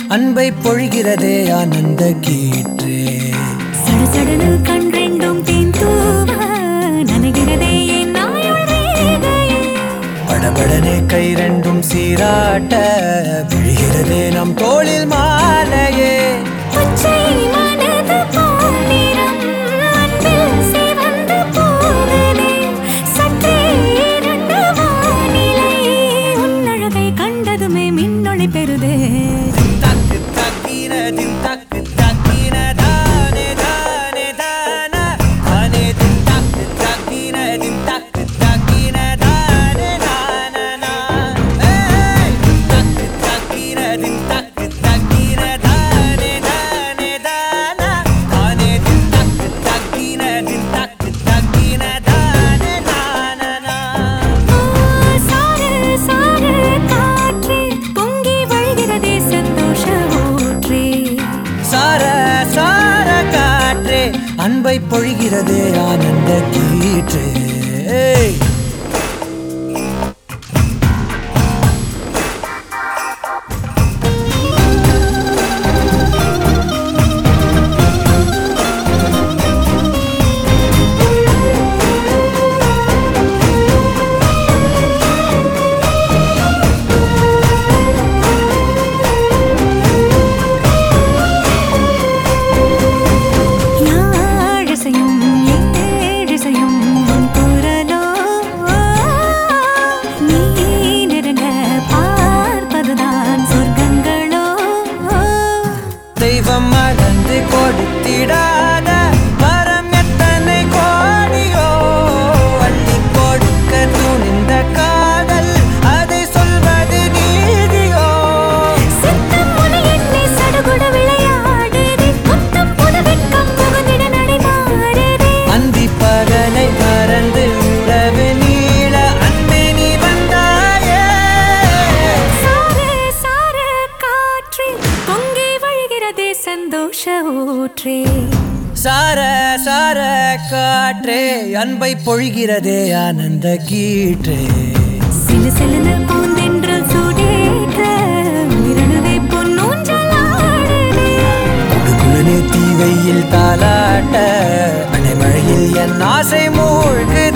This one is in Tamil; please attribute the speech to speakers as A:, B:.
A: அன்பை பொழிகிறதே ஆனந்த கீற்றே
B: சடுசடுன்னு கண் ரெண்டும் தேன் தூவ நனைகிறதே என் நாயுள் ரேகையே.
A: படபடனே கை ரெண்டும் சீராட்ட விழுகிறதே நம் தோளில் மாலையே
B: பச்சை மனது பொன்னிறம் அன்பில் சிவந்து போகுதே. சற்றே இருண்ட வானிலை உன் அழகை கண்டதுமே மின்னொளி பெறுதே
A: தக்கு தக்கின தின் தக்கு தக்கின தானே தானே தானா தானே தின் தக்கு தக்கின தின் தக்கு தக்கின தானே நானா ஏய் தக்கு தக்கின தின் தக்கு தக்கின தானே தானே தானா தானே தின் தக்கு தக்கின தின் தக்கு தக்கின தானே நானா
B: சார சார காற்றே பொங்கி வழிகிறதே சந்தோஷ ஊற்றே
A: சார சார காற்றே அன்பை பொழிகிறதே ஆனந்த கீற்றே ஏய்.
B: யாழிசையும் ஏழிசையும் உன் குரலோ நீ நெருங்க பார்ப்பதுதான் சொர்க்கங்களோ
A: தெய்வம் மறந்து கொடுத்திடாத வரம் எத்தனை கோடியோ அள்ளி கொடுக்க துணிந்த காதல் அதை சொல்வது நீதியோ
B: சித்தம் உனை எண்ணி சடுகுட விளையாடுதே முத்தம் புது வெட்கம் புகுந்திட நடை மாறுதே
A: அந்தி பகலை மறந்து உறவு நீள அன்பே நீ வந்தாயே
B: சார சார காற்றே பொங்கி வழிகிறதே சந்தோஷ ஊற்றே
A: சார சார காற்றே அன்பை பொழிகிறதே ஆனந்த கீற்றே
B: சிலு சிலுன்னு பூந்தென்றல் சூடேற்ற உயிரணுவே பொன்னூஞ்சலாடுதே
A: குடுகுளனே தீ வெயில் தாலாட்ட அணைமழையில் என் ஆசை மூழ்கு